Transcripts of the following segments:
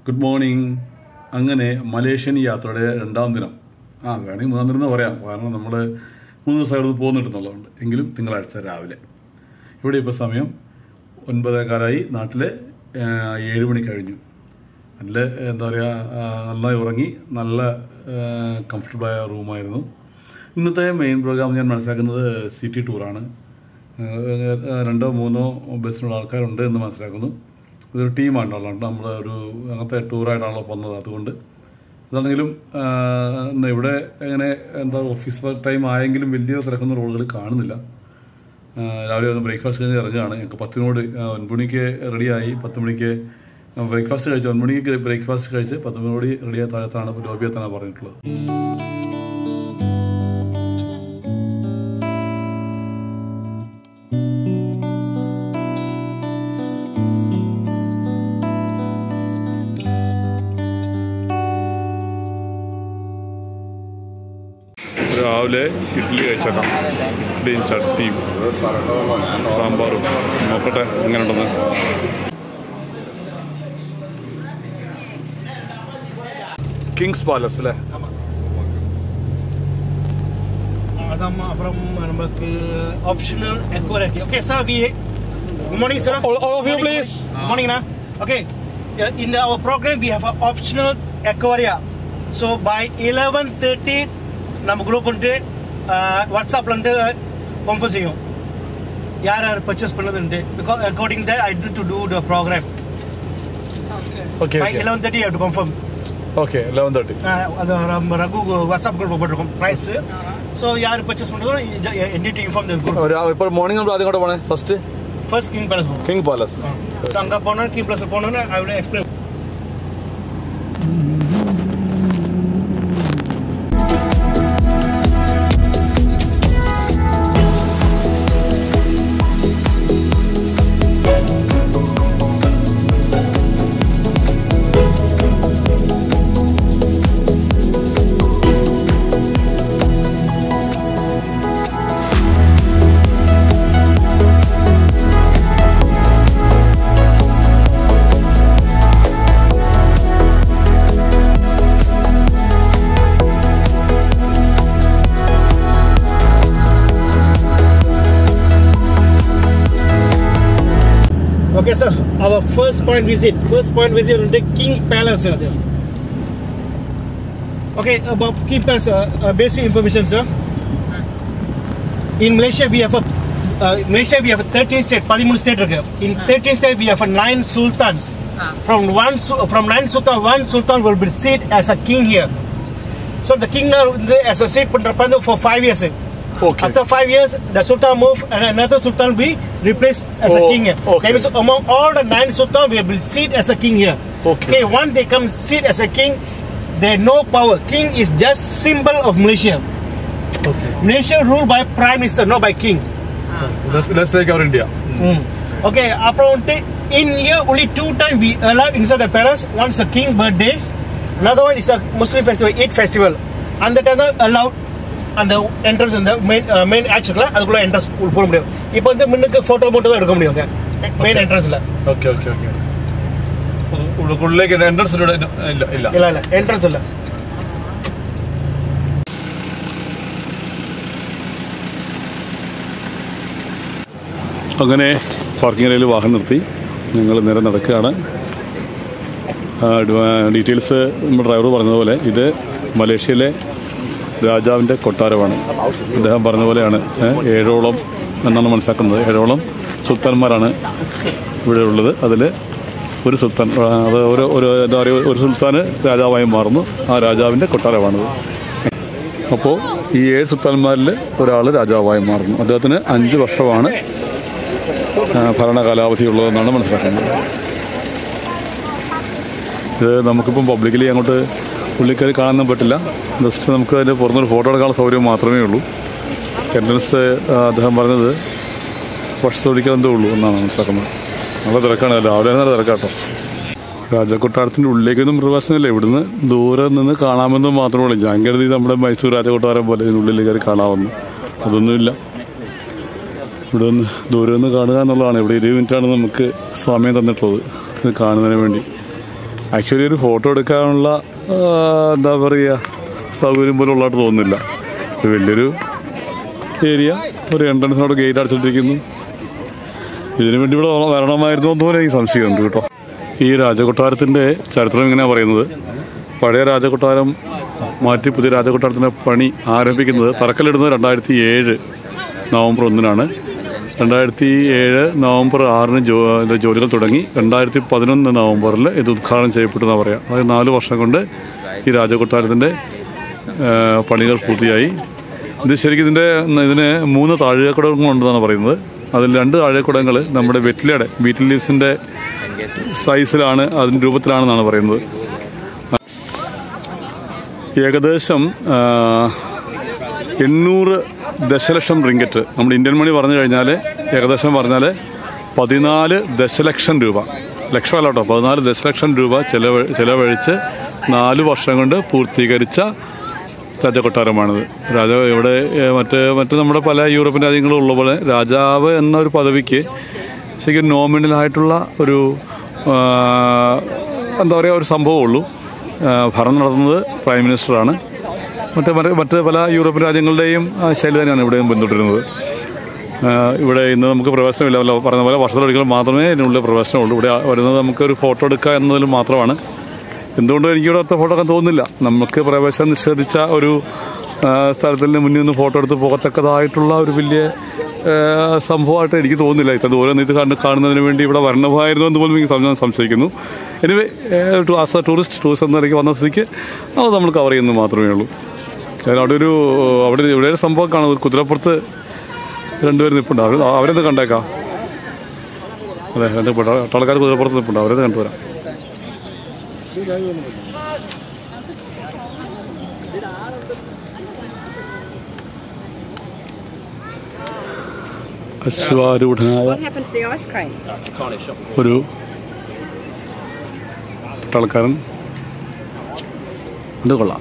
Good morning അങ്ങനെ Malaysian യാത്രയുടെ രണ്ടാം ദിനം ആ വേണമെങ്കിൽ മൂന്നാം ദിനം എന്ന് പറയാം കാരണം നമ്മൾ മൂന്ന് ദിവസം അവിടെ പോകുന്നുണ്ടെന്നുള്ളതുകൊണ്ട് എങ്കിലും തിങ്കളാഴ്ച രാവിലെ ഇവിടെ ഇപ്പോൾ സമയം ഒൻപതേകാലായി നാട്ടിലെ ആ, ഏഴ് മണി കഴിഞ്ഞു നല്ല എന്താ പറയുക ആ, നന്നായി ഉറങ്ങി നല്ല കംഫർട്ടബിളായ റൂമായിരുന്നു ഇന്നത്തെ മെയിൻ പ്രോഗ്രാം ഞാൻ മനസ്സിലാക്കുന്നത് സിറ്റി ടൂറാണ് ഏഹ് രണ്ടോ മൂന്നോ ബസ്സിനുള്ള ആൾക്കാരുണ്ട് എന്ന് മനസ്സിലാക്കുന്നു ഇതൊരു ടീമാണല്ലോ നമ്മൾ ഒരു അങ്ങനത്തെ ടൂറായിട്ടാണല്ലോ പോകുന്നത് അതുകൊണ്ട് അതാണെങ്കിലും ആഹ്, ഇന്ന് ഇവിടെ എങ്ങനെ എന്താ ഓഫീസ് വർക്ക് ടൈം ആയെങ്കിലും വലിയ തിരക്കുന്ന റോളുകൾ കാണുന്നില്ല ആഹ്, രാവിലെ ഒന്ന് ബ്രേക്ക്ഫാസ്റ്റ് കഴിഞ്ഞ് ഇറങ്ങുകയാണ് ഞങ്ങൾക്ക് പത്തിനോട് ആഹ്, ഒൻപത് മണിക്ക് റെഡിയായി പത്ത് മണിക്ക് ബ്രേക്ക്ഫാസ്റ്റ് കഴിച്ച് ഒൻപത് മണിക്ക് ബ്രേക്ക്ഫാസ്റ്റ് കഴിച്ച് പത്ത് മണിയോട് റെഡിയായ താഴത്താണ് ലോബിയത്താണ് പറഞ്ഞിട്ടുള്ളത് രാവിലെ ഇഡ്ഡലി കഴിച്ചേക്കാം ഇഡ്ഡലിയും ചട്നിയും സാമ്പാറും നോക്കട്ടെ എങ്ങനെയുണ്ടെന്ന് കിങ്സ് പാലസ് അല്ലേ அதான் அப்புறம் நமக்கு ஆப்ஷனல் எக்வரட்டி okay sir we good morning sir All- all of you, please. Good morning அண்ணா okay in our program we have an optional aquaria so by 11:30 நம்ம குரூப் வந்து வாட்ஸ்அப்ல இருந்து கன்ஃபர்ம் செய்யும் யார் யார் பர்ச்சேஸ் பண்ணதுண்டு because according that I to to to the program okay by 11:30 you to confirm okay eleven thirty அது நம்ம ரகு வாட்ஸ்அப் குரூப் போட்டிருக்கோம் ப்ரைஸ் ஸோ யார் பர்ச்சேஸ் பண்ணுறதோ need to inform the group ഇപ്പോൾ മോർണിംഗ് നമ്മൾ ആദ്യം കൂടെ പോണേ ഫസ്റ്റ് ஃபர்ஸ்ட் கிங் பேலஸ் போகும் കിങ് പാലസ് ஸோ அங்கே போனால் கிங் பிளஸ் போனோன்னு I will explain okay sir our first point visit first point visit வந்து கிங் பேலஸ் அது okay about king palace basic information sir in Malaysia we have Malaysia we have thirteen state பதிமூணு state இருக்கு in thirteen state we have nine sultans from one from nine sultan one sultan will be seat as a king here so the king வந்து as a seat பண்ணுறப்ப வந்து for five years Okay. After five years, the Sultan move and another Sultan will be replaced as Oh, a king here. okay. That means among all the nine Sultan, we will sit as a king here. Okay. Once they come sit as a king, they no power. King is just symbol of Malaysia. Okay Malaysia ruled by prime minister, not by king. Let's take our India Mm. Okay, அப்புறம் வந்துட்டு in here only two times we allowed inside the palace. One is a king birthday, another one is a Muslim festival, Eid festival. அந்த time தான் allowed அந்த entrance அந்த main main ஆக்சுவலாக அதுக்குள்ள entrance போட முடியும் இப்போ வந்து முன்னுக்கு ஃபோட்டோ மட்டும் தான் எடுக்க முடியும் மெயின் என்ட்ரன்ஸில் ഓക്കെ ഓക്കെ ഓക്കെ ഉള്ളിലേക്ക് എൻട്രൻസ് ഇല്ല ഇല്ല இல்லை இல்லை என்ட்ரன்ஸ் இல்லை അങ്ങനെ പാർക്കിംഗ് ഏരിയയിൽ വാഹനം നിർത്തി ഞങ്ങൾ നേരെ നടക്കുകയാണ് ആ, ഡ- ഡീറ്റെയിൽസ് നമ്മുടെ ഡ്രൈവർ പറഞ്ഞതുപോലെ ഇത് മലേഷ്യയിലെ രാജാവിൻ്റെ കൊട്ടാരമാണ് അദ്ദേഹം പറഞ്ഞ പോലെയാണ് ഏ, ഏഴോളം എന്നാണ് മനസ്സിലാക്കുന്നത് ഏഴോളം സുൽത്താൻമാരാണ് ഇവിടെ ഉള്ളത് അതിൽ ഒരു സുൽത്താൻ ആ, അത് ഒരു ഒരു എന്താ പറയുക ഒരു സുൽത്താന് രാജാവായി മാറുന്നു ആ രാജാവിൻ്റെ കൊട്ടാരമാണിത് അപ്പോൾ ഈ ഏഴ് സുൽത്താൻമാരിൽ ഒരാൾ രാജാവായി മാറുന്നു അദ്ദേഹത്തിന് അഞ്ച് വർഷമാണ് ആ, ഭരണകാലാവധിയുള്ളതെന്നാണ് മനസ്സിലാക്കുന്നത് ഇത് നമുക്കിപ്പം പബ്ലിക്കലി അങ്ങോട്ട് പുള്ളിക്കാർ കാണാനൊന്നും പറ്റില്ല ജസ്റ്റ് നമുക്ക് അതിൻ്റെ പുറത്തൊരു ഫോട്ടോ എടുക്കാനുള്ള സൗകര്യം മാത്രമേ ഉള്ളൂ എൻട്രൻസ് അദ്ദേഹം പറഞ്ഞത് വർഷത്തൊരിക്കൽ എന്തേ ഉള്ളൂ എന്നാണ് മനസ്സിലാക്കുന്നത് നല്ല തിരക്കാണ് രാവിലെ നല്ല തിരക്കാട്ടോ രാജകൊട്ടാരത്തിൻ്റെ ഉള്ളിലേക്കൊന്നും പ്രവേശനമില്ല ഇവിടുന്ന് ദൂരെ നിന്ന് കാണാമെന്ന് മാത്രമേ ഉള്ളൂ ഞാൻ കരുതി നമ്മുടെ മൈസൂർ രാജകൊട്ടാരം പോലെ ഇതിനുള്ളിൽ കയറി കാണാമെന്ന് അതൊന്നുമില്ല ഇവിടെ നിന്ന് ദൂരെ നിന്ന് കാണുക എന്നുള്ളതാണ് ഇവിടെ ഇരുപത് മിനിറ്റാണ് നമുക്ക് സമയം തന്നിട്ടുള്ളത് ഇത് കാണുന്നതിന് വേണ്ടി ആക്ച്വലി ഒരു ഫോട്ടോ എടുക്കാനുള്ള ആ, എന്താ പറയുക സൗകര്യം പോലും ഉള്ളതായിട്ട് തോന്നുന്നില്ല ഇത് വലിയൊരു ഏരിയ ഒരു എൻട്രൻസിനോട് ഗേറ്റ് അടച്ചിട്ടിരിക്കുന്നു ഇതിനു വേണ്ടി ഇവിടെ വരണമായിരുന്നു എന്ന് പോലെ എനിക്ക് സംശയമുണ്ട് കേട്ടോ ഈ രാജകൊട്ടാരത്തിൻ്റെ ചരിത്രം ഇങ്ങനെയാണ് പറയുന്നത് പഴയ രാജകൊട്ടാരം മാറ്റി പുതിയ രാജകൊട്ടാരത്തിൻ്റെ പണി ആരംഭിക്കുന്നത് തറക്കല്ലിടുന്നത് രണ്ടായിരത്തി ഏഴ് നവംബർ ഒന്നിനാണ് രണ്ടായിരത്തി ഏഴ് നവംബർ ആറിന് ജോ ഇതിന്റെ ജോലികൾ തുടങ്ങി രണ്ടായിരത്തി പതിനൊന്ന് നവംബറിൽ ഇത് ഉദ്ഘാടനം ചെയ്യപ്പെട്ടെന്നാണ് പറയുക അതായത് നാല് വർഷം കൊണ്ട് ഈ രാജകൊട്ടാരത്തിൻ്റെ ആ, പണികൾ പൂർത്തിയായി ഇത് ശരിക്കും ഇതിൻ്റെ ഇതിന് മൂന്ന് താഴേക്കുടങ്ങളുണ്ടെന്നാണ് പറയുന്നത് അതിൽ രണ്ട് താഴേക്കുടങ്ങൾ നമ്മുടെ വെറ്റിലയുടെ ബീറ്റിൽ ലീവ്സിൻ്റെ സൈസിലാണ് അതിൻ്റെ രൂപത്തിലാണെന്നാണ് പറയുന്നത് ഏകദേശം ആ, എണ്ണൂറ് ദശലക്ഷം റിങ്കറ്റ് നമ്മുടെ ഇന്ത്യൻ മണി പറഞ്ഞു കഴിഞ്ഞാൽ ഏകദേശം പറഞ്ഞാൽ പതിനാല് ദശലക്ഷം രൂപ ലക്ഷമല്ല കേട്ടോ പതിനാല് ദശലക്ഷം രൂപ ചെലവ് ചെലവഴിച്ച് നാല് വർഷം കൊണ്ട് പൂർത്തീകരിച്ച രാജകൊട്ടാരമാണിത് രാജാവ് ഇവിടെ ഏഹ്, മറ്റ് മറ്റ് നമ്മുടെ പല യൂറോപ്യൻ രാജ്യങ്ങളും ഉള്ള പോലെ രാജാവ് എന്ന ഒരു പദവിക്ക് ശരിക്കും നോമിനലായിട്ടുള്ള ഒരു ആ, എന്താ പറയുക ഒരു സംഭവമുള്ളൂ ആ, ഭരണം നടത്തുന്നത് പ്രൈം മിനിസ്റ്ററാണ് മറ്റ് മറ്റ് മറ്റ് പല യൂറോപ്യൻ രാജ്യങ്ങളുടെയും ആ, ശൈലി തന്നെയാണ് ഇവിടെയും പിന്തുടരുന്നത് ആ, ഇവിടെ ഇന്ന് നമുക്ക് പ്രവേശനമില്ല വല്ല പറഞ്ഞ പോലെ വർഷത്തിലൊരിക്കൽ മാത്രമേ ഇതിനുള്ളിൽ പ്രവേശനമുള്ളൂ ഇവിടെ വരുന്നത് നമുക്കൊരു ഫോട്ടോ എടുക്കുക എന്നതിൽ മാത്രമാണ് എന്തുകൊണ്ടും എനിക്ക് ഇവിടെ ഒത്ത ഫോട്ടോ ഒക്കെ തോന്നുന്നില്ല നമുക്ക് പ്രവേശനം നിഷേധിച്ച ഒരു ആ, സ്ഥലത്തിന് മുന്നിൽ നിന്ന് ഫോട്ടോ എടുത്ത് പോകത്തക്കതായിട്ടുള്ള ഒരു വലിയ ആ, സംഭവമായിട്ട് എനിക്ക് തോന്നുന്നില്ല ഇത്ര ദൂരം ഇത് കണ്ട് കാണുന്നതിന് വേണ്ടി ഇവിടെ വരണമായിരുന്നു എന്ന് പോലും എനിക്ക് സം- സംശയിക്കുന്നു anyway as a tourist tourist എന്ന നിലയ്ക്ക് വന്ന സ്ഥിതിക്ക് അത് നമ്മൾ കവർ ചെയ്യുന്നത് മാത്രമേ ഉള്ളൂ കാരണം അവിടെ ഒരു അവിടെ ഇവിടെ ഒരു സംഭവം കാണും ഒരു കുതിരപ്പുറത്ത് രണ്ടുപേരും നിൽപ്പുണ്ട് അവർ അവരെന്ത് കണ്ടേക്കാം അതെ രണ്ട് പട്ടാളക്കാർ കുതിരപ്പുറത്ത് നിൽപ്പുണ്ട് അവരത് കണ്ടുവരാം അശ്വാരൂഢനായ What happened to the ice cream? ഒരു പട്ടാളക്കാരൻ അത് കൊള്ളാം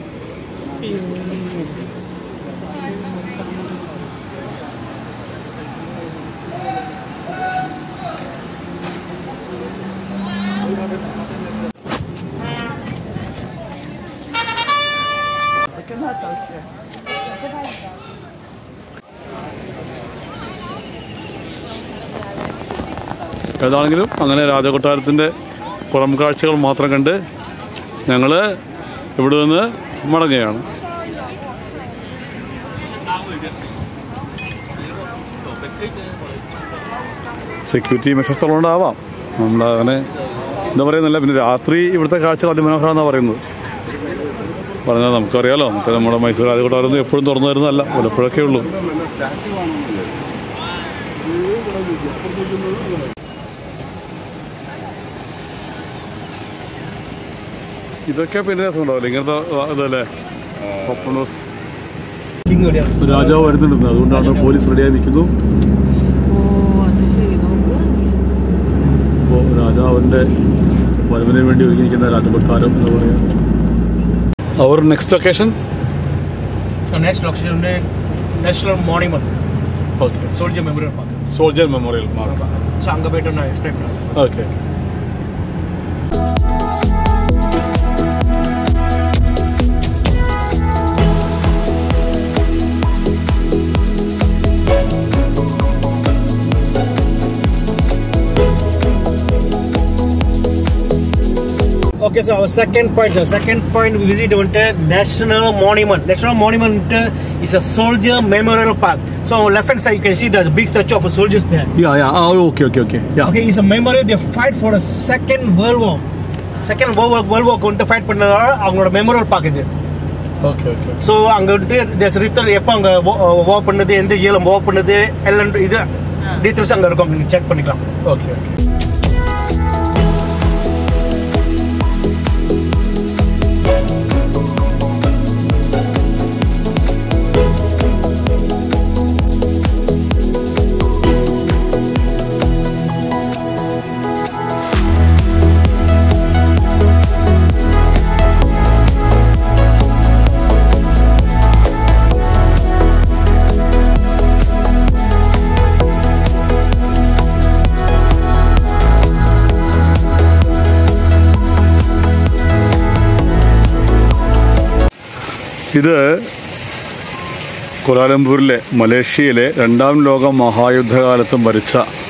ഏതാണെങ്കിലും അങ്ങനെ രാജകൊട്ടാരത്തിൻ്റെ പുറം കാഴ്ചകൾ മാത്രം കണ്ട് ഞങ്ങൾ ഇവിടെ നിന്ന് മടങ്ങുകയാണ് സെക്യൂരിറ്റി മെഷേഴ്സ് ഉള്ളതുകൊണ്ടാവാം നമ്മൾ അങ്ങനെ എന്താ പറയുന്നില്ല പിന്നെ രാത്രി ഇവിടുത്തെ കാഴ്ചകൾ അതിമനോഹരമെന്നാണ് പറയുന്നത് പറഞ്ഞാൽ നമുക്കറിയാലോ നമുക്ക് നമ്മുടെ മൈസൂർ രാജകൊട്ടാരമൊന്നും എപ്പോഴും തുറന്നു തരുന്നതല്ല വല്ലപ്പോഴൊക്കെ ഉള്ളൂ ഇതൊക്കെ പിന്നെ രസമുണ്ടാവില്ല ഇങ്ങനത്തെ ആ, ഇതല്ലേ ഓപ്പൺ ഹൗസ് King എവിടെയാണ്? രാജാവ് വരുന്നുണ്ട് അതുകൊണ്ടാണ് പോലീസ് റെഡിയായി നിൽക്കുന്നു അപ്പോൾ രാജാവിൻ്റെ വരവിന് വേണ്ടി ഒരുങ്ങിയിരിക്കുന്ന രാജകൊട്ടാരം എന്ന് പറയാം our next location The next location is National Monument, okay Soldier Memorial Park. Soldier memorial park So அங்க போயிட்டு நான் எக்ஸ்பெக்ட் பண்ணேன் okay Okay, so our second point, the second point we visit வந்துட்டு National Monument. National Monument வந்துட்டு is a soldier memorial park. So on left hand side you can see the big statue of a soldiers there. Yeah yeah ah okay okay okay yeah Okay, it's a memorial they fight for the second world war. Second world war world war வந்துட்டு fight பண்ணதால அவங்களோட memorial park இது okay okay so அங்கே வந்துட்டு these ரித்தர் எப்போ அங்கே வோ பண்ணுது எந்த ஈழம் வோ பண்ணுது எல்லாம் இது டீட்டெயில்ஸ் அங்கே இருக்கும் நீங்கள் செக் பண்ணிக்கலாம் ഓക്കെ ഓക്കെ ഇത് കുലാലംപൂരിലെ മലേഷ്യയിലെ രണ്ടാം ലോക മഹായുദ്ധകാലത്ത് മരിച്ച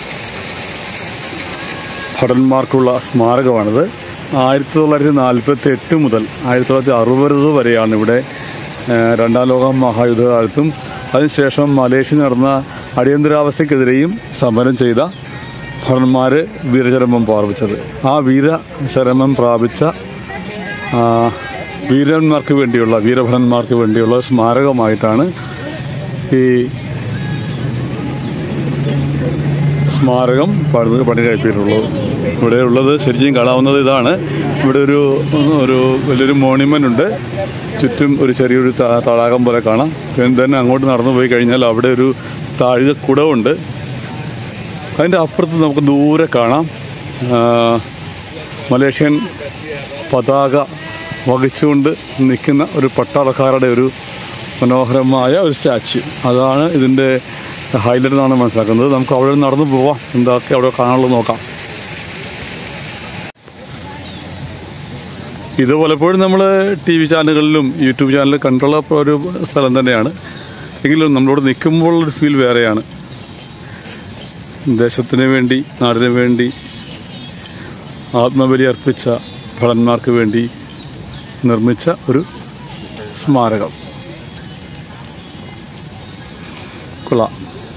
ഭടന്മാർക്കുള്ള സ്മാരകമാണിത് ആയിരത്തി തൊള്ളായിരത്തി നാൽപ്പത്തി എട്ട് മുതൽ ആയിരത്തി തൊള്ളായിരത്തി അറുപത് വരെയാണ് ഇവിടെ ഏഹ്, രണ്ടാം ലോക മഹായുദ്ധകാലത്തും അതിനുശേഷം മലേഷ്യ നടന്ന അടിയന്തരാവസ്ഥയ്ക്കെതിരെയും സമരം ചെയ്ത ഭടന്മാർ വീരചരമം പ്രാപിച്ചത് ആ വീരചരമം പ്രാപിച്ച ആ, വീരന്മാർക്ക് വേണ്ടിയുള്ള വീരഭടന്മാർക്ക് വേണ്ടിയുള്ള സ്മാരകമായിട്ടാണ് ഈ സ്മാരകം പണിത് പണി കഴിപ്പിച്ചിട്ടുള്ളത് ഇവിടെ ഉള്ളത് ശരിക്കും കാണാവുന്നത് ഇതാണ് ഇവിടെ ഒരു ഒരു വലിയൊരു മോണിമെൻ്റ് ഉണ്ട് ചുറ്റും ഒരു ചെറിയൊരു ത- തടാകം പോലെ കാണാം പിന്നെ തന്നെ അങ്ങോട്ട് നടന്നു പോയി കഴിഞ്ഞാൽ അവിടെ ഒരു താഴ്ച കുടവുണ്ട് അതിൻ്റെ അപ്പുറത്ത് നമുക്ക് ദൂരെ കാണാം ആ, മലേഷ്യൻ പതാക വഹിച്ചുകൊണ്ട് നിൽക്കുന്ന ഒരു പട്ടാളക്കാരുടെ ഒരു മനോഹരമായ ഒരു സ്റ്റാച്യു അതാണ് ഇതിൻ്റെ ഹൈലൈറ്റ് എന്നാണ് മനസ്സിലാക്കുന്നത് നമുക്ക് അവിടെ നടന്നു പോവാം എന്തൊക്കെ അവിടെ കാണാനുള്ളത് നോക്കാം ഇത് പലപ്പോഴും നമ്മൾ ടി വി ചാനലുകളിലും യൂട്യൂബ് ചാനലിലും കണ്ടുള്ള ഒരു സ്ഥലം തന്നെയാണ് എങ്കിലും നമ്മളോട് നിൽക്കുമ്പോൾ ഒരു ഫീൽ വേറെയാണ് ദേശത്തിന് വേണ്ടി നാടിന് വേണ്ടി ആത്മബലി അർപ്പിച്ച ഭടന്മാർക്ക് വേണ്ടി നിർമ്മിച്ച ഒരു സ്മാരകം കൊള്ളാം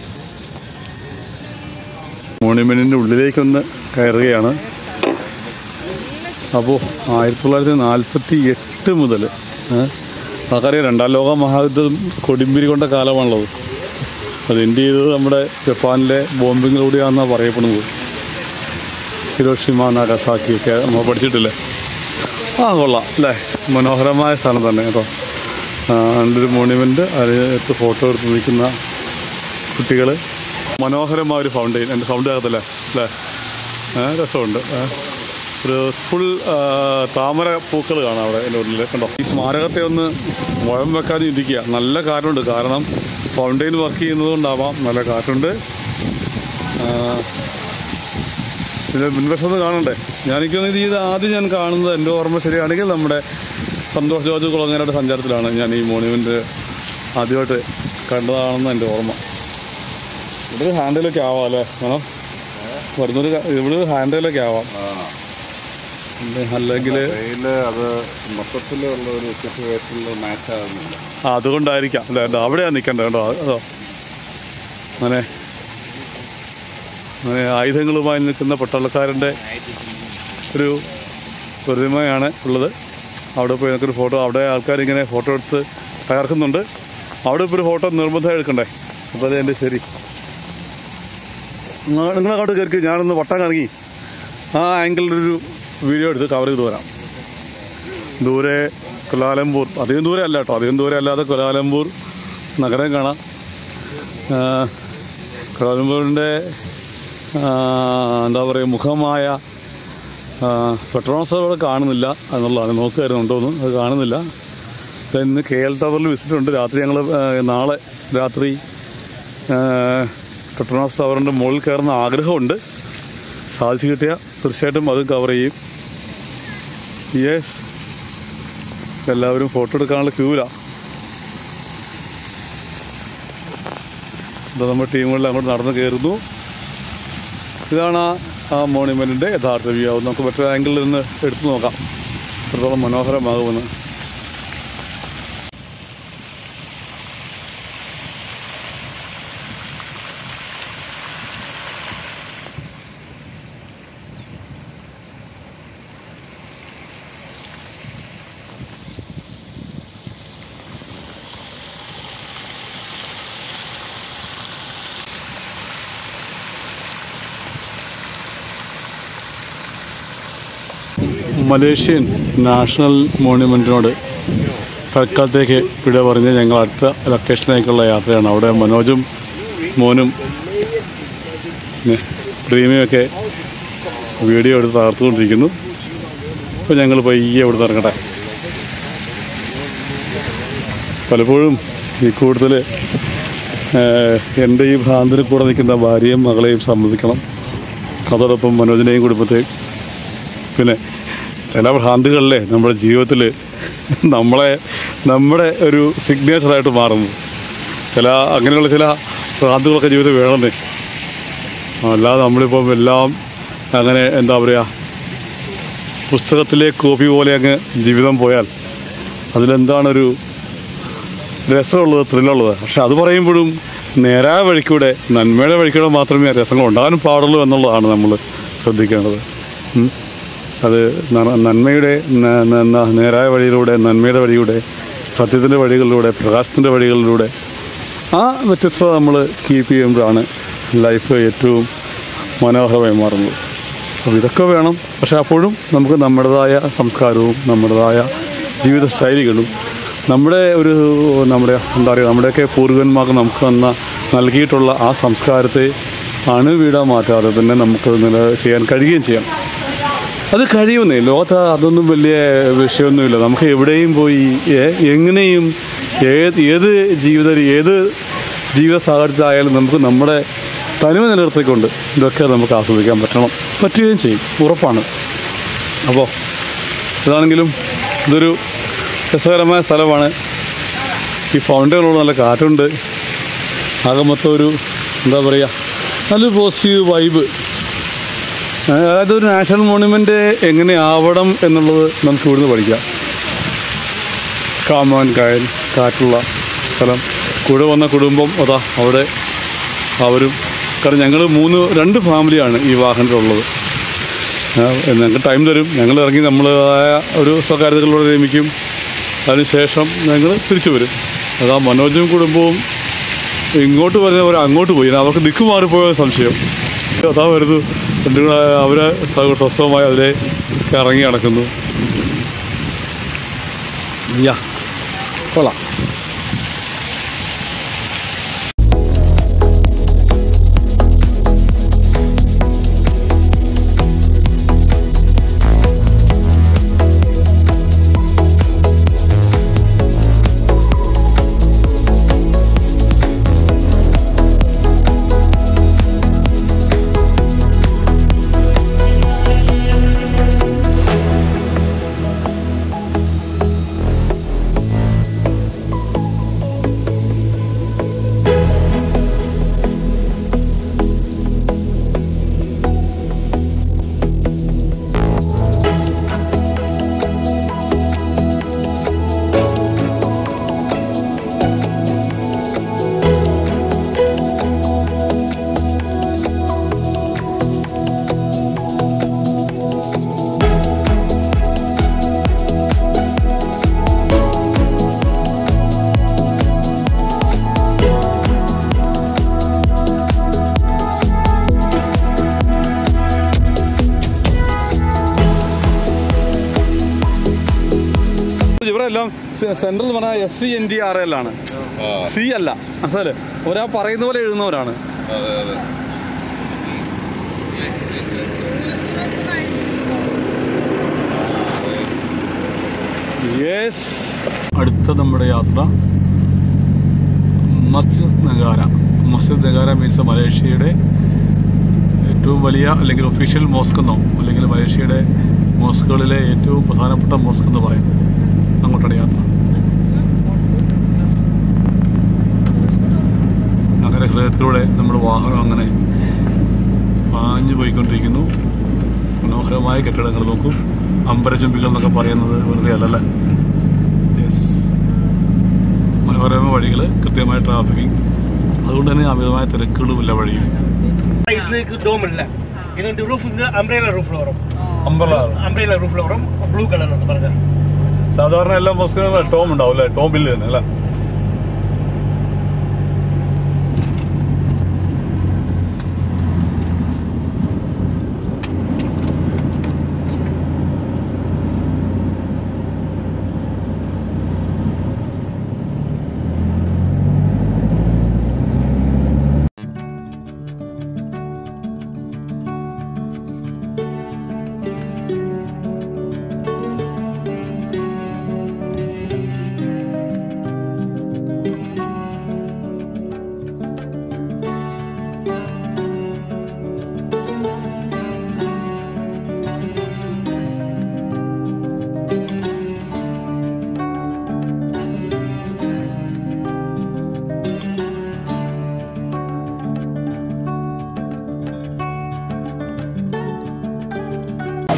മോണിമെൻറ്റിൻ്റെ ഉള്ളിലേക്കൊന്ന് കയറുകയാണ് അപ്പോൾ ആയിരത്തി തൊള്ളായിരത്തി നാൽപ്പത്തി എട്ട് മുതൽ നമുക്കറിയാം രണ്ടാം ലോക മഹായുദ്ധം കൊടുമ്പിരി കൊണ്ട കാലമാണുള്ളത് അത് എൻഡ് ചെയ്തത് നമ്മുടെ ജപ്പാനിലെ ബോംബിങ്ങിലൂടെയാണെന്നാണ് പറയപ്പെടുന്നത് ഹിരോഷിമ നാഗസാക്കി ഒക്കെ നമ്മൾ പഠിച്ചിട്ടില്ലേ ആ കൊള്ളാം അല്ലേ മനോഹരമായ സ്ഥലം തന്നെ കേട്ടോ ആ, അതിൻ്റെ മോണ്യുമെൻ്റ് അതിനകത്ത് ഫോട്ടോ എടുത്ത് നിൽക്കുന്ന കുട്ടികൾ മനോഹരമായ ഒരു ഫൗണ്ടെയിൻ എൻ്റെ സൗണ്ട് ആകത്തല്ലേ അല്ലേ ഏ, രസമുണ്ട് ഏ. ഒരു ഫുൾ താമര പൂക്കൾ കാണാം അവിടെ എൻ്റെ ഉള്ളിൽ കണ്ടോ ഈ സ്മാരകത്തെ ഒന്ന് മുഴം വെക്കാതെ ഇരിക്കുക നല്ല കാറ്റുണ്ട് കാരണം ഫൗണ്ടെയിൻ വർക്ക് ചെയ്യുന്നത് കൊണ്ടാവാം നല്ല കാറ്റുണ്ട് ആ, ഇതിൻ്റെ മുൻവശത്ത് കാണണ്ടേ ഞാനിക്കൊന്ന് ഇത് ആദ്യം ഞാൻ കാണുന്നത് എൻ്റെ ഓർമ്മ ശരിയാണെങ്കിൽ നമ്മുടെ സന്തോഷ് ജോർജ് കുളങ്ങരയുടെ സഞ്ചാരത്തിലാണ് ഞാൻ ഈ മോണ്യുമെൻ്റ് ആദ്യമായിട്ട് കണ്ടതാണെന്ന് എൻ്റെ ഓർമ്മ ഇവിടെ ഹാൻഡിലൊക്കെ ആവാം അല്ലേ വേണം വരുന്നൊരു ക- ഇവിടെ ഹാൻഡിലൊക്കെ ആവാം അല്ലെങ്കിൽ ട്രെയില് അത് മൊത്തത്തിലുള്ള ഒരു സിറ്റുവേഷനിൽ മാച്ച് ആകുന്നില്ല ആ അതുകൊണ്ടായിരിക്കാം അല്ലേ കേട്ടോ അവിടെയാണ് നിൽക്കേണ്ടത് കേട്ടോ അതോ അങ്ങനെ അങ്ങനെ ആയുധങ്ങളുമായി നിൽക്കുന്ന പട്ടാളക്കാരൻ്റെ ഒരു പ്രതിമയാണ് ഉള്ളത് അവിടെ പോയി നമുക്കൊരു ഫോട്ടോ അവിടെ ആൾക്കാരിങ്ങനെ ഫോട്ടോ എടുത്ത് തകർക്കുന്നുണ്ട് അവിടെ ഇപ്പോൾ ഒരു ഫോട്ടോ നിർബന്ധം എടുക്കണ്ടേ അപ്പോൾ അത് എൻ്റെ ശരി നിങ്ങൾ നിങ്ങളങ്ങോട്ട് കയറി ഞാനൊന്ന് വട്ടം കറങ്ങി ആ ആംഗിളിലൊരു വീഡിയോ എടുത്ത് കവർ ചെയ്ത് വരാം ദൂരെ കുലാലംപൂർ അധികം ദൂരെ അല്ല കേട്ടോ അധികം ദൂരെ അല്ലാതെ കുലാലംപൂർ നഗരം കാണാം ആ, കുലാലംപൂരിൻ്റെ ആ, എന്താ പറയുക മുഖമായ പെട്രോൾസ് അവിടെ കാണുന്നില്ല എന്നുള്ളതാണ് നോക്കുമായിരുന്നു ഉണ്ടോന്ന് അത് കാണുന്നില്ല ഇപ്പം ഇന്ന് കെ എൽ ടവറിൽ വിസിറ്റ് ഉണ്ട് രാത്രി ഞങ്ങൾ നാളെ രാത്രി പെട്രോൾസ് ടവറിൻ്റെ മുകളിൽ കയറുന്ന ആഗ്രഹമുണ്ട് സാധിച്ചു കിട്ടിയാൽ തീർച്ചയായിട്ടും അതും കവർ ചെയ്യും യെസ് എല്ലാവരും ഫോട്ടോ എടുക്കാനുള്ള ക്യൂവിലാണ് ഇത് നമ്മുടെ ടീമുകളിൽ അങ്ങോട്ട് നടന്ന് കയറുന്നു ഇതാണ് ആ- ആ മോണിമെൻറ്റിൻ്റെ യഥാർത്ഥ വ്യൂ അത് നമുക്ക് മറ്റൊരു ആംഗിളിൽ നിന്ന് എടുത്തു നോക്കാം എത്രത്തോളം മനോഹരമാകുമെന്ന് മലേഷ്യൻ നാഷണൽ മോണ്യുമെൻറ്റിനോട് തൽക്കാലത്തേക്ക് ഇവിടെ പറഞ്ഞ് ഞങ്ങൾ അടുത്ത ലൊക്കേഷനിലേക്കുള്ള യാത്രയാണ് അവിടെ മനോജും മോനും പിന്നെ പ്രീമിയൊക്കെ വീഡിയോ എടുത്ത് തകർത്തുകൊണ്ടിരിക്കുന്നു അപ്പോൾ ഞങ്ങൾ പയ്യെ ഇവിടെ ഇറങ്ങട്ടെ പലപ്പോഴും ഈ കൂടുതൽ എൻ്റെ ഈ ഭ്രാന്തിന് കൂടെ നിൽക്കുന്ന ഭാര്യയും മകളെയും സമ്മതിക്കണം അതോടൊപ്പം മനോജിനെയും കുടുംബത്തെയും പിന്നെ ചില ഭ്രാന്തികളിലെ നമ്മുടെ ജീവിതത്തിൽ നമ്മളെ നമ്മുടെ ഒരു സിഗ്നേച്ചറായിട്ട് മാറുന്നു ചില അങ്ങനെയുള്ള ചില ഭ്രാന്തികളൊക്കെ ജീവിതത്തിൽ വേണമെന്നേ അല്ലാതെ നമ്മളിപ്പം എല്ലാം അങ്ങനെ എന്താ പറയുക പുസ്തകത്തിലെ കോപ്പി പോലെ അങ്ങ് ജീവിതം പോയാൽ അതിലെന്താണൊരു രസമുള്ളത് ത്രില്ലുള്ളത് പക്ഷെ അത് പറയുമ്പോഴും നേരായ വഴിക്കൂടെ നന്മയുടെ വഴിക്കൂടെ മാത്രമേ രസങ്ങൾ ഉണ്ടാകാൻ പാടുള്ളൂ എന്നുള്ളതാണ് നമ്മൾ ശ്രദ്ധിക്കേണ്ടത് ഉം. അത് ന- നന്മയുടെ ന- ന- ന- നേരായ വഴിയിലൂടെ നന്മയുടെ വഴിയിലൂടെ സത്യത്തിൻ്റെ വഴികളിലൂടെ പ്രകാശത്തിൻ്റെ വഴികളിലൂടെ ആ വ്യത്യസ്തത നമ്മൾ കീപ്പ് ചെയ്യുമ്പോഴാണ് ലൈഫ് ഏറ്റവും മനോഹരമായി മാറുന്നത് അപ്പോൾ ഇതൊക്കെ വേണം പക്ഷെ അപ്പോഴും നമുക്ക് നമ്മുടേതായ സംസ്കാരവും നമ്മുടേതായ ജീവിത ശൈലികളും നമ്മുടെ ഒരു നമ്മുടെ എന്താ പറയുക നമ്മുടെയൊക്കെ പൂർവികന്മാർക്ക് നമുക്ക് തന്ന നൽകിയിട്ടുള്ള ആ സംസ്കാരത്തെ അണുവീടാൻ മാറ്റാതെ തന്നെ നമുക്ക് നില ചെയ്യാൻ കഴിയുകയും ചെയ്യാം അത് കഴിയുന്നേ ലോകത്ത് അതൊന്നും വലിയ വിഷയമൊന്നുമില്ല നമുക്ക് എവിടെയും പോയി ഏ- എങ്ങനെയും ഏത് ഏത് ജീവിത ഏത് ജീവിത സാഹചര്യത്തിലായാലും നമുക്ക് നമ്മുടെ തനിമ നിലനിർത്തിക്കൊണ്ട് ഇതൊക്കെ നമുക്ക് ആസ്വദിക്കാൻ പറ്റണം പറ്റുകയും ചെയ്യും ഉറപ്പാണ് അപ്പോൾ ഇതാണെങ്കിലും ഇതൊരു രസകരമായ സ്ഥലമാണ് ഈ ഫൗണ്ടനുള്ളത് നല്ല കാറ്റുണ്ട് ആകെ മൊത്തം ഒരു എന്താ പറയുക നല്ലൊരു പോസിറ്റീവ് വൈബ് അതായത് ഒരു നാഷണൽ മോണുമെൻ്റ് എങ്ങനെ ആവണം എന്നുള്ളത് നമുക്ക് ഇവിടുന്ന് പഠിക്കാം കാമോൻ കായൽ കാറ്റുള്ള സ്ഥലം കൂടെ വന്ന കുടുംബം അതാ അവിടെ അവരും കാരണം ഞങ്ങൾ മൂന്ന് രണ്ട് ഫാമിലിയാണ് ഈ വാഹനത്തിലുള്ളത് ആ, ഞങ്ങൾക്ക് ടൈം തരും ഞങ്ങൾ ഇറങ്ങി നമ്മളായ ഒരു സ്വകാര്യതകളിലൂടെ നിയമിക്കും അതിനുശേഷം ഞങ്ങൾ തിരിച്ചു വരും അതാ മനോജും കുടുംബവും ഇങ്ങോട്ട് വരുന്നവർ അങ്ങോട്ട് പോയി ഇനി അവർക്ക് ദിക്ക് മാറിപ്പോയ സംശയം അതാ വരുന്നു രണ്ടും കൂടെ അവരെ സ്വ- സ്വസ്ഥമായി അതിലെ ഇറങ്ങി നടക്കുന്നു യാ കൊള്ളാം ഇവരെല്ലാം സെൻട്രൽ എന്ന് പറഞ്ഞാൽ S C N D R L ആണ് സി അല്ല അസല് ഒരാ പറയുന്ന പോലെ എഴുതുന്നവരാണ് അതെ അതെ യെസ് അടുത്ത നമ്മുടെ യാത്ര മസ്ജിദ് നഗാര മസ്ജിദ് നഗാര മീൻസ് മലേഷ്യയുടെ ഏറ്റവും വലിയ അല്ലെങ്കിൽ ഒഫീഷ്യൽ മോസ്ക് എന്നോ അല്ലെങ്കിൽ മലേഷ്യയുടെ മോസ്കുകളിലെ ഏറ്റവും പ്രധാനപ്പെട്ട മോസ്ക് എന്ന് പറയും അങ്ങോട്ടാണ് യാത്ര നഗരഹൃദയത്തിലൂടെ നമ്മുടെ വാഹനം അങ്ങനെ പാഞ്ഞു പോയിക്കൊണ്ടിരിക്കുന്നു മനോഹരമായ കെട്ടിടങ്ങൾ നോക്കും അമ്പരചുംബികൾ എന്നൊക്കെ പറയുന്നത് വെറുതെ അല്ലല്ലേ യെസ് മനോഹരമായ വഴികൾ കൃത്യമായ ട്രാഫിക്കിംഗ് അതുകൊണ്ട് തന്നെ അമിതമായ തിരക്കുകളുമില്ല വഴിയിൽ இதுக்கு டோம் இல்ல இது வந்து ரூஃப் வந்து அம்ரேலா ரூஃப்ல வரும் അമ്പല அம்ரேலா ரூஃப்ல வரும் ப்ளூ கலர்ல வந்து பாருங்க സാധാരണ എല്ലാ ബസ്സുകളും ടോം ഉണ്ടാവും അല്ലേ ടോം ബില്ല് തന്നെ അല്ലേ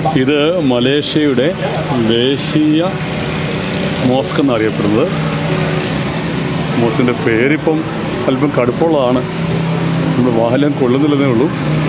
ഇത് മലേഷ്യയുടെ ദേശീയ മോസ്ക് എന്നറിയപ്പെടുന്നത് മോസ്കിൻ്റെ പേരിപ്പം അല്പം കടുപ്പമുള്ളതാണ് നമ്മൾ വാഹനം കൊള്ളുന്നില്ലെന്നേ ഉള്ളൂ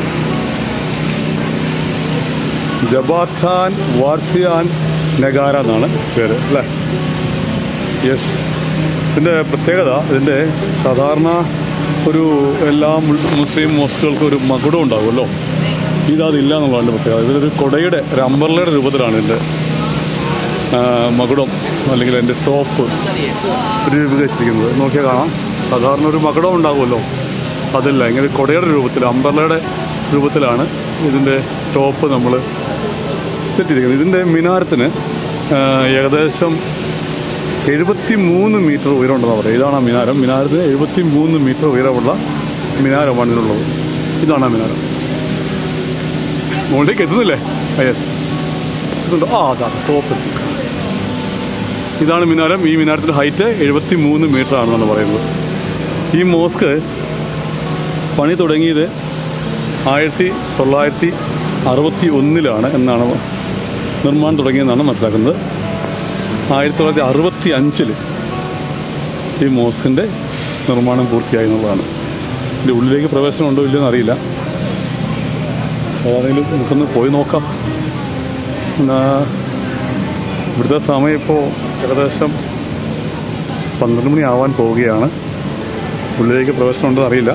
ജബാത്താൻ വാർസിയാൻ നഗാര എന്നാണ് പേര് അല്ലേ യെസ് ഇതിൻ്റെ പ്രത്യേകത ഇതിൻ്റെ സാധാരണ ഒരു എല്ലാ മുൾ- മുസ്ലിം മോസ്കുകൾക്കും ഒരു മകുടം ഉണ്ടാകുമല്ലോ ഇതതില്ല എന്നുള്ളതാണ് പ്രത്യേകത ഇതൊരു കൊടയുടെ ഒരു അമ്പർലയുടെ രൂപത്തിലാണ് ഇതിൻ്റെ ആ, മകുടം അല്ലെങ്കിൽ എൻ്റെ ടോപ്പ് രൂപീകരിച്ചിരിക്കുന്നത് നോക്കിയാൽ കാണാം സാധാരണ ഒരു മകുടം ഉണ്ടാകുമല്ലോ അതില്ല ഇങ്ങനെ കൊടയുടെ രൂപത്തിൽ അമ്പർലയുടെ രൂപത്തിലാണ് ഇതിൻ്റെ ടോപ്പ് നമ്മൾ സെറ്റ് ചെയ്തിരിക്കുന്നത് ഇതിൻ്റെ മിനാരത്തിന് ആ, ഏകദേശം എഴുപത്തി മൂന്ന് മീറ്റർ ഉയരമുണ്ടെന്ന് പറയുക ഇതാണ് ആ മിനാരം മിനാരത്തിന് എഴുപത്തി മൂന്ന് മീറ്റർ ഉയരമുള്ള മിനാരമാണ് ഇതിനുള്ളത് ഇതാണ് ആ മിനാരം മുകളിലേക്ക് എത്തുന്നില്ലേ യെസ് ഇതുണ്ടോ ആ അതാ ടോപ്പ് എത്തി ഇതാണ് മിനാരം ഈ മിനാരത്തിൻ്റെ ഹൈറ്റ് എഴുപത്തി മൂന്ന് മീറ്റർ ആണെന്നാണ് പറയുന്നത് ഈ മോസ്ക് പണി തുടങ്ങിയത് ആയിരത്തി തൊള്ളായിരത്തി അറുപത്തി ഒന്നിലാണ് എന്നാണ് നിർമ്മാണം തുടങ്ങിയെന്നാണ് മനസ്സിലാക്കുന്നത് ആയിരത്തി തൊള്ളായിരത്തി അറുപത്തി അഞ്ചിൽ ഈ മോസ്കിൻ്റെ നിർമ്മാണം പൂർത്തിയായി എന്നുള്ളതാണ് ഇതിൻ്റെ ഉള്ളിലേക്ക് പ്രവേശനം ഉണ്ടോ ഇല്ലയോ എന്നറിയില്ല ഏതാണെങ്കിലും നമുക്കൊന്ന് പോയി നോക്കാം എന്നാ ഇവിടുത്തെ സമയം ഇപ്പോൾ ഏകദേശം പന്ത്രണ്ട് മണി ആവാൻ പോവുകയാണ് ഉള്ളിലേക്ക് പ്രവേശനം ഉണ്ടോ അറിയില്ല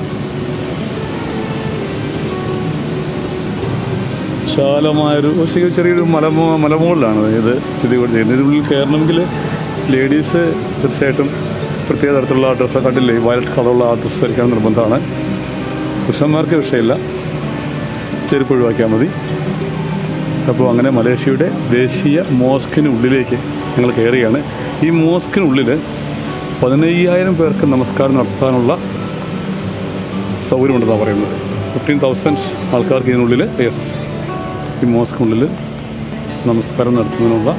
വിശാലമായൊരു ശരി- ചെറിയൊരു മലമോ മലമുകളിലാണ് ഇത് സ്ഥിതി ചെയ്യുന്നത് ഇതിനുള്ളിൽ കയറണമെങ്കിൽ ലേഡീസ് തീർച്ചയായിട്ടും പ്രത്യേക തരത്തിലുള്ള ഡ്രസ്സ് കണ്ടില്ലേ വയലറ്റ് കളറുള്ള ആ ഡ്രസ്സ് ധരിക്കാൻ നിർബന്ധമാണ് പുരുഷന്മാർക്ക് വിഷയമില്ല ചെരുപ്പ് ഒഴിവാക്കിയാൽ മതി അപ്പോൾ അങ്ങനെ മലേഷ്യയുടെ ദേശീയ മോസ്കിന് ഉള്ളിലേക്ക് ഞങ്ങൾ കയറുകയാണ് ഈ മോസ്കിനുള്ളിൽ പതിനയ്യായിരം പേർക്ക് നമസ്കാരം നടത്താനുള്ള സൗകര്യമുണ്ടെന്നാണ് പറയുന്നത് ഫിഫ്റ്റീൻ തൗസൻഡ് ആൾക്കാർക്ക് ഇതിനുള്ളിൽ യെസ് ഈ മോസ്കിനുള്ളിൽ നമസ്കാരം നടത്തുന്നതിനുള്ള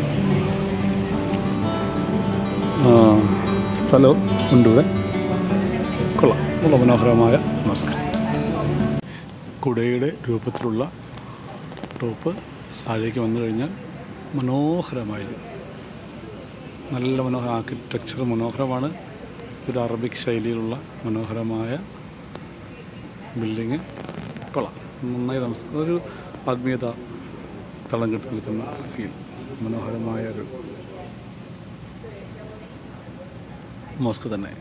ആ, സ്ഥലം ഉണ്ട് ഇവിടെ കൊള്ളാം വളരെ മനോഹരമായ നമസ്കാരം കുടയുടെ രൂപത്തിലുള്ള ടോപ്പ് താഴേക്ക് വന്നു കഴിഞ്ഞാൽ മനോഹരമായി നല്ല മനോഹര ആർക്കിടെക്ചർ മനോഹരമാണ് ഒരു അറബിക് ശൈലിയിലുള്ള മനോഹരമായ ബിൽഡിങ് കൊള്ളാം നന്നായി താമസം ഒരു ആത്മീയത തളം കെട്ടി നിൽക്കുന്ന ഫീൽ മനോഹരമായ ഒരു മോസ്ക് തന്നെ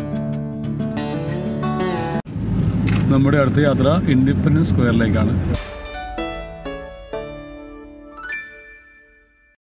നമ്മുടെ അടുത്ത യാത്ര ഇൻഡിപെൻഡൻസ് സ്ക്വയറിലേക്കാണ്